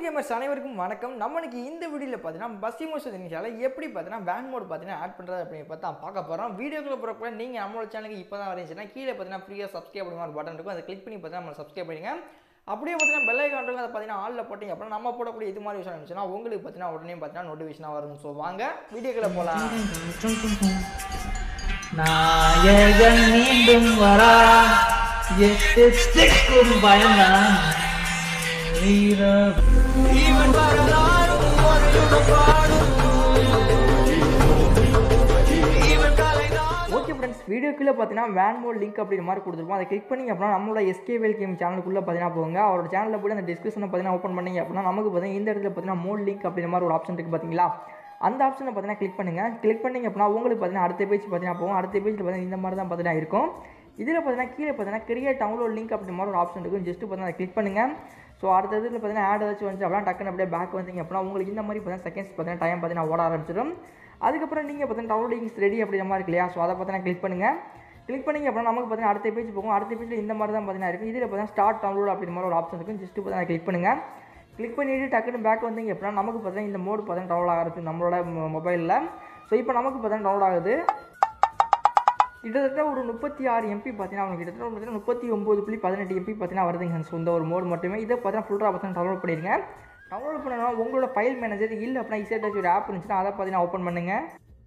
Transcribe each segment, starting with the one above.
gamers அனைவருக்கும் வணக்கம் நம்மளுக்கு இந்த வீடியோவில் பார்த்தீங்கன்னா பஸ் இமோஷன் இனிஷியால எப்படி பார்த்தீங்கன்னா வேன் மோட் பார்த்தீங்கன்னா ஆட் பண்ணுறது அப்படின்னு பார்த்தா பார்க்க போகிறோம் வீடியோக்குள்ள போகிறப்ப நீங்கள் நம்மளோட சேனலுக்கு இப்போ தான் வரீங்கன்னா கீழே பார்த்தீங்கன்னா ஃப்ரீயாக சப்ஸ்கிரைப் பண்ணுங்க ஒரு பட்டன் இருக்கும் அதை கிளிக் பண்ணி பார்த்தீங்கன்னா நம்ம சப்ஸ்கிரைப் பண்ணுங்க அப்படியே பார்த்தீங்கன்னா பெல் ஐக்கான் இருக்கும் அதை பார்த்தீங்கன்னா ஆளில் போட்டீங்க அப்புறம் நம்ம போடக்கூடிய இது மாதிரி விஷயம் இருந்துச்சுன்னா உங்களுக்கு பார்த்தீங்கன்னா உடனே பார்த்தீங்கன்னா நோட்டிஃபிகேஷனாக வரும் ஸோ வாங்க வீடியோக்குள்ள போகலாம் நாயகன் மீண்டும் வரா எட்டு திக்கும் பயந்தான் வீரம் ஓகே ஃப்ரெண்ட்ஸ் வீடியோக்குள்ளே பார்த்தீங்கன்னா வேன் மோட் லிங்க் அப்படிங்கிற மாதிரி கொடுத்துருப்போம் அதை கிளிக் பண்ணி அப்படின்னா நம்மளோட எஸ்கேவேல் கேம் சேனலுக்குள்ளே பார்த்தீங்கன்னா போங்க அவரோட சேனலில் போய் அந்த டிஸ்கிரிப்ஷனை பார்த்தீங்கன்னா ஓப்பன் பண்ணீங்க அப்படின்னா நமக்கு பார்த்தீங்கன்னா இந்த இடத்துல பார்த்தீங்கன்னா மோட் லிங்க் அப்படிங்கிற மாதிரி ஒரு ஆப்ஷன் இருக்குது பார்த்தீங்களா அந்த ஆப்ஷனை பார்த்தீங்கன்னா கிளிக் பண்ணுங்கள் கிளிக் பண்ணீங்க அப்படின்னா உங்களுக்கு பார்த்தீங்கன்னா அடுத்த பேஜ் பார்த்தீங்கன்னா போகும் அடுத்த பேஜில் பார்த்தீங்கன்னா இந்த மாதிரி தான் பார்த்தீங்கன்னா இருக்கும் இதில் பார்த்தீங்கன்னா கீழே பார்த்தீங்கன்னா கிரியேட் டவுன்லோட் லிங்க் அப்படி மாதிரி ஒரு ஆப்ஷன் இருக்கும் ஜஸ்ட் பார்த்தீங்கன்னா கிளிக் பண்ணுங்கள் ஸோ அடுத்த இதில் பார்த்தீங்கன்னா ஆட் ஏதாச்சும் வந்து அப்படின்னா டக்குன்னு அப்படியே பேக் வந்தீங்க அப்படின்னா உங்களுக்கு இந்த மாதிரி பார்த்தீங்கன்னா செகண்ட்ஸ் பார்த்தீங்கன்னா டைம் பார்த்தீங்கன்னா ஓட ஆரம்பிச்சிடும் அதுக்கப்புறம் நீங்கள் பார்த்தீங்கன்னா டவுன்லோடிங்ஸ் ரெடி அப்படிங்கிற மாதிரி இருக்கு இல்லையா ஸோ அதை பார்த்தீங்கன்னா கிளிக் பண்ணுங்கள் கிளிக் பண்ணிங்க அப்படின்னா நமக்கு பார்த்தீங்கன்னா அடுத்த பேஜ் போகும் அடுத்த பேஜில் இந்த மாதிரி தான் பார்த்தீங்கன்னா இருக்கும் இதில் பார்த்தீங்கன்னா ஸ்டார்ட் டவுன்லோட் அப்படிங்கிற மாதிரி ஒரு ஆப்ஷன் இருக்கும் ஜஸ்ட் பார்த்தீங்கன்னா கிளிக் பண்ணுங்கள் கிளிக் பண்ணிவிட்டு டக்குன்னு பேக் வந்தீங்க அப்படின்னா நமக்கு பார்த்தீங்கன்னா இந்த மோடு பார்த்தீங்கன்னா டவுன்லோட் ஆகிறது நம்மளோட மொபைலில் ஸோ இப்போ நமக்கு பார்த்தீங்கன்னா டவுன்லோட் ஆகுது கிட்டத்தட்ட ஒரு முப்பத்தி ஆறு எம்பி பார்த்தீங்கன்னா அவங்க கிட்டத்தட்ட ஒரு பார்த்தீங்கன்னா முப்பத்தி ஒம்பது புள்ளி பதினெட்டு எம்பி பார்த்தீங்கன்னா வருதுங்க ஸோ இந்த ஒரு மோடு மட்டுமே இதை பார்த்தீங்கன்னா ஃபுல்லாக பார்த்தீங்கன்னா டவுன்லோட் பண்ணிடுங்க டவுன்லோட் பண்ணணும் உங்களோட ஃபைல் மேனேஜர் இல்லை அப்படின்னா இசேட்டாச்சு ஒரு ஆப் இருந்துச்சுன்னா அதை பார்த்தீங்கன்னா ஓப்பன் பண்ணுங்கள்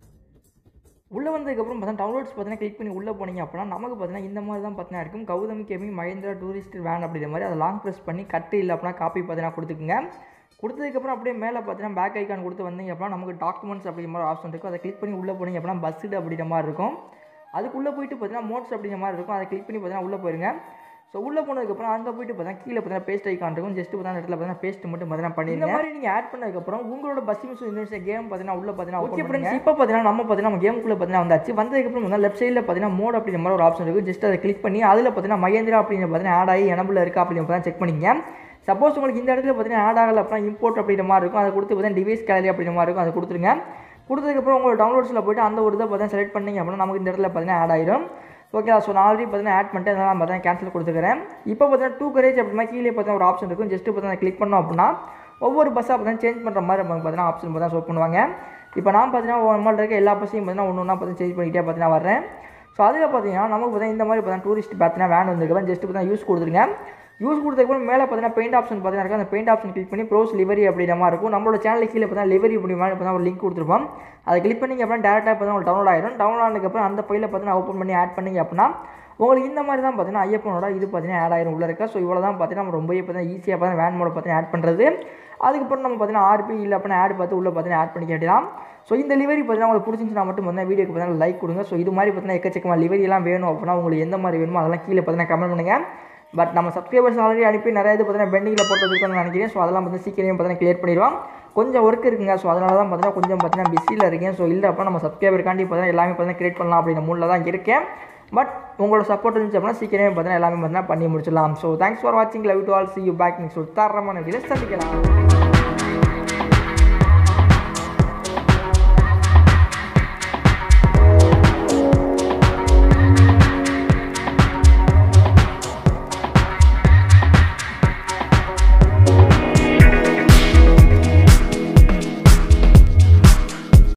உள்ளே வந்ததுக்கப்புறம் பார்த்தீங்கன்னா டவுன்லோட்ஸ் பார்த்தீங்கன்னா கிளிக் பண்ணி உள்ளே போனீங்க அப்படின்னா நமக்கு பார்த்தீங்கன்னா இந்த மாதிரி தான் பார்த்தீங்கன்னா இருக்கும் கௌதம் கேமி மகேந்திரா டூரிஸ்ட் வேன் அப்படிங்கிற மாதிரி அதை லாங் ப்ரெஸ் பண்ணி கட்டு இல்லை அப்படின்னா காப்பி பார்த்தீங்கன்னா கொடுத்துக்குங்க கொடுத்ததுக்கப்புறம் அப்படியே மேலே பார்த்தீங்கன்னா பேக் ஐக்கான் கொடுத்து வந்தீங்க அப்படின்னா நமக்கு டாக்குமெண்ட்ஸ் அப்படிங்கிற மாதிரி ஆப்ஷன் இருக்கும் அதை கிளிக் பண்ணி உள்ளே போனீங்க அப்படின்னா பஸ்ஸுடு அப்படிங்கிற மாதிரி இருக்கும் அதுக்குள்ளே போயிட்டு பார்த்தீங்கன்னா மோட்ஸ் அப்படிங்கிற மாதிரி இருக்கும் அதை கிளிக் பண்ணி பார்த்தீங்கன்னா உள்ளே போயிருங்க ஸோ உள்ளே போனதுக்கப்புறம் அங்கே போயிட்டு பார்த்தீங்கன்னா கீழே பார்த்தீங்கன்னா பேஸ்ட் ஐக்கான் இருக்கும் ஜஸ்ட் பார்த்தீங்கன்னா இடத்துல பார்த்தீங்கன்னா பேஸ்ட் மட்டும் பார்த்தீங்கன்னா பண்ணி இந்த மாதிரி நீங்கள் ஆட் பண்ணதுக்கப்புறம் உங்களோட பஸ் மிஸ் யூனிவர்சிட்டி கேம் பார்த்தீங்கன்னா உள்ள பார்த்தீங்கன்னா ஓகே ஃப்ரெண்ட்ஸ் இப்போ பார்த்தீங்கன்னா நம்ம பார்த்தீங்கன்னா நம்ம கேமுக்குள்ளே பார்த்தீங்கன்னா வந்தாச்சு வந்ததுக்கப்புறம் வந்து லெஃப்ட் சைடில் பார்த்தீங்கன்னா மோட் அப்படிங்கிற மாதிரி ஒரு ஆப்ஷன் இருக்குது ஜஸ்ட் அதை கிளிக் பண்ணி அதில் பார்த்தீங்கன்னா மகேந்திரா அப்படிங்கிற பார்த்தீங்கன்னா ஆட் ஆகி எனபிள் இருக்கா அப்படின்னு பார்த்தீங்கன்னா செக் பண்ணிங்க சப்போஸ் உங்களுக்கு இந்த இடத்துல பார்த்தீங்கன்னா ஆட் ஆகலை அப்படின்னா இம்போர்ட் அப்படிங்கிற மாதிரி இருக்கும் அதை கொடுத்து பார்த்தீங்கன்னா டிவைஸ் கேலரி அப்படிங்கிற மாதிரி இருக்கும் அதை கொடுத்துருங்க கொடுத்ததுக்கப்புறம் உங்களோட டவுன்லோட்ஸில் போய்ட்டு அந்த ஒரு இதை பார்த்தீங்கன்னா செலக்ட் பண்ணீங்க அப்படின்னா நமக்கு இந்த இடத்துல பார்த்தீங்கன்னா ஆட் ஆயிடும் ஓகே ஸோ நான் ஆல்ரெடி பார்த்தீங்கன்னா ஆட் பண்ணிட்டு அதனால் பார்த்தீங்கன்னா கேன்சல் கொடுத்துக்கிறேன் இப்போ பார்த்தீங்கன்னா டூ கரேஜ் அப்படின்னா கீழே பார்த்தீங்கன்னா ஒரு ஆப்ஷன் இருக்கும் ஜஸ்ட் பார்த்தீங்கன்னா கிளிக் பண்ணோம் அப்படின்னா ஒவ்வொரு பஸ்ஸாக பார்த்தீங்கன்னா சேஞ்ச் பண்ணுற மாதிரி நமக்கு பார்த்தீங்கன்னா ஆப்ஷன் பார்த்தீங்கன்னா ஷோ பண்ணுவாங்க இப்போ நான் பார்த்தீங்கன்னா நம்மள்ட்ட இருக்க எல்லா பஸ்ஸையும் பார்த்தீங்கன்னா ஒன்று ஒன்றா பார்த்து சேஞ்ச் பண்ணிக்கிட்டே பார்த்தீங்கன்னா வரேன் ஸோ அதில் பார்த்தீங்கன்னா நமக்கு பார்த்தீங்கன்னா இந்த மாதிரி பார்த்தீங்கன்னா டூரிஸ்ட் பார்த்தீங்கன்னா வேன் வந்திருக்கேன் ஜஸ்ட் பார்த்தீங்கன்னா யூஸ் கொடுத்துருங்க யூஸ் கொடுத்ததுக்கப்புறம் மேலே பார்த்தீங்கன்னா பெயிண்ட் ஆப்ஷன் பார்த்தீங்கன்னா இருக்கும் அந்த பெயிண்ட் ஆப்ஷன் கிளிக் பண்ணி ப்ரோஸ் லிவரி அப்படிங்கிற மாதிரி இருக்கும் நம்மளோட சேனல் கீழே பார்த்தீங்கன்னா லிவரி அப்படி மாதிரி பார்த்தீங்கன்னா ஒரு லிங்க் கொடுத்துருப்போம் அதை கிளிக் பண்ணிங்க அப்படின்னா டேரெக்டாக பார்த்தீங்கன்னா உங்களுக்கு டவுன்லோட் ஆயிடும் டவுன்லோட் ஆனதுக்கப்புறம் அந்த ஃபைலை பார்த்தீங்கன்னா ஓப்பன் பண்ணி ஆட் பண்ணிங்க அப்படின்னா உங்களுக்கு இந்த மாதிரி தான் பார்த்தீங்கன்னா ஐயப்பனோட இது பார்த்தீங்கன்னா ஆட் ஆயிரும் உள்ள இருக்க ஸோ இவ்வளோ தான் பார்த்தீங்கன்னா நம்ம ரொம்பவே பார்த்தீங்கன்னா ஈஸியாக பார்த்தீங்கன்னா வேன் மோட பார்த்தீங்கன்னா ஆட் பண்ணுறது அதுக்கப்புறம் நம்ம பார்த்தீங்கன்னா ஆர்பி இல்லை அப்படின்னா ஆட் பார்த்து உள்ளே பார்த்தீங்கன்னா ஆட் பண்ணிக்க வேண்டியதான் ஸோ இந்த லிவரி பார்த்தீங்கன்னா உங்களுக்கு பிடிச்சிருந்துச்சுன்னா மட்டும் பார்த்தீங்கன்னா வீடியோக்கு பார்த்தீங்கன்னா லைக் கொடுங்க ஸோ இது மாதிரி பார்த்தீங்கன்னா எக்கச்சக்கமாக லிவரி எல்லாம் வேணும் அப்படின்னா உங்களுக்கு எந்த மாதிரி வேணுமோ அதெல்லாம் கீழே பார்த்தீங்கன்னா கமெண்ட் பண்ணுங்கள் பட் நம்ம சப்ஸ்கிரைபர்ஸ் ஆல்ரெடி அனுப்பி நிறைய இது பார்த்தீங்கன்னா பெண்டிங்கில் போட்டு வச்சுருக்கோம்னு நினைக்கிறேன் ஸோ அதெல்லாம் பார்த்தீங்கன்னா சீக்கிரமே பார்த்தீங்கன்னா கிளியர் பண்ணிடுவோம் கொஞ்சம் ஒர்க் இருக்குங்க ஸோ அதனால தான் பார்த்தீங்கன்னா கொஞ்சம் பார்த்தீங்கன்னா பிஸியில் இருக்கேன் ஸோ இல்லை அப்போ நம்ம சப்ஸ்கிரைபருக்காண்டி பார்த்தீங்கன்னா எல்லாமே பார்த்தீங்கன்னா கிரியேட் பண்ணலாம் அப்படின்ற மூலில் தான் இருக்கேன் பட் உங்களோட சப்போர்ட் இருந்துச்சு அப்படின்னா சீக்கிரமே பார்த்தீங்கன்னா எல்லாமே பார்த்தீங்கன்னா பண்ணி முடிச்சிடலாம் ஸோ தேங்க்ஸ் ஃபார் வாட்சிங் love to all see you back next தரமான வீடியோ சந்திக்கலாம்